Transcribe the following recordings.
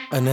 انا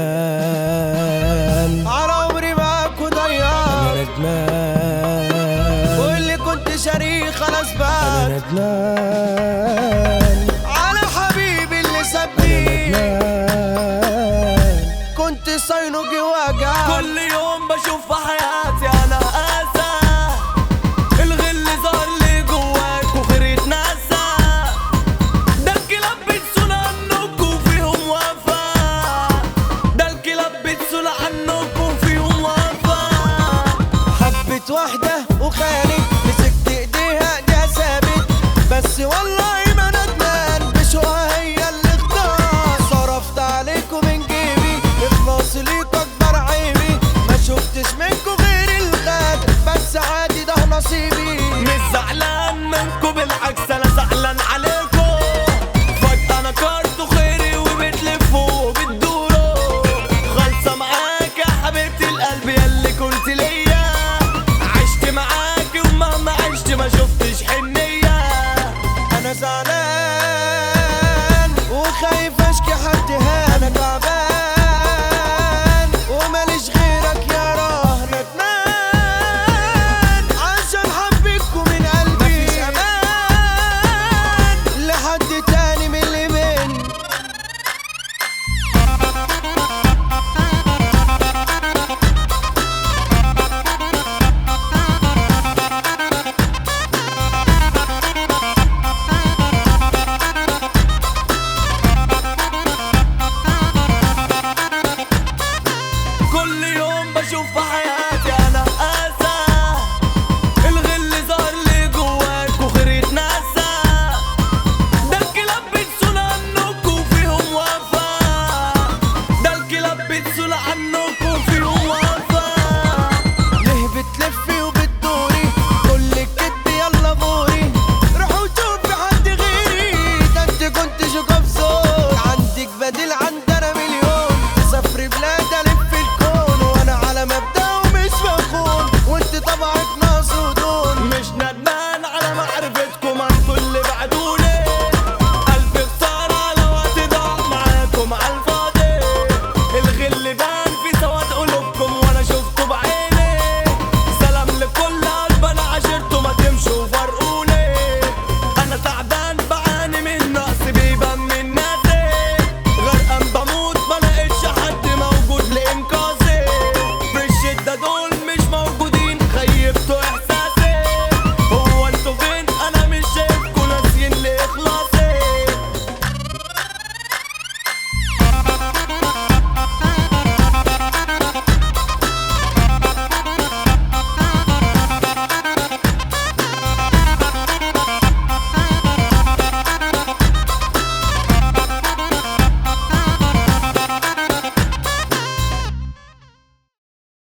ندمان على عمري معاك وضيعت انا ندمان واللي كنت شريك خلاص بقى انا ندمان على حبيبي اللي سابني ندمان كنت صاينه جواجع كل يوم بشوف في حياتي انا اسى الغل ظهر لي جواك وخير يتنسى ده الكلاب بتسول عنكم فيهم وفا ده الكلاب بتسول عنكم فيهم وفا حبت واحدة وخانت مسكت ايديها ايديها ثابت بس والله ما ندمان بشوقها هي اللي اختار صرفت عليكم من جيبي اخلاص ليك اكبر عيبي ما شفتش منكم غير الغاد بس عادي ده نصيبي مش زعلان منكم بالعكس انا زعلان عليكم فجأة نكرتوا خيري وبتلفوا وبتدوروا خالصة معاك يا حبيبتي القلب ياللي كنت ليا عشت معاك ومهما عشت ما شفتش حنية انا زعلان وخايف اشكي حد هان انا تعبان وماليش غيرك يا راه ندمان عشان حبيتكم من قلبي مفيش امان لحد تاني من اللي مني كل يوم بشوف في حياتي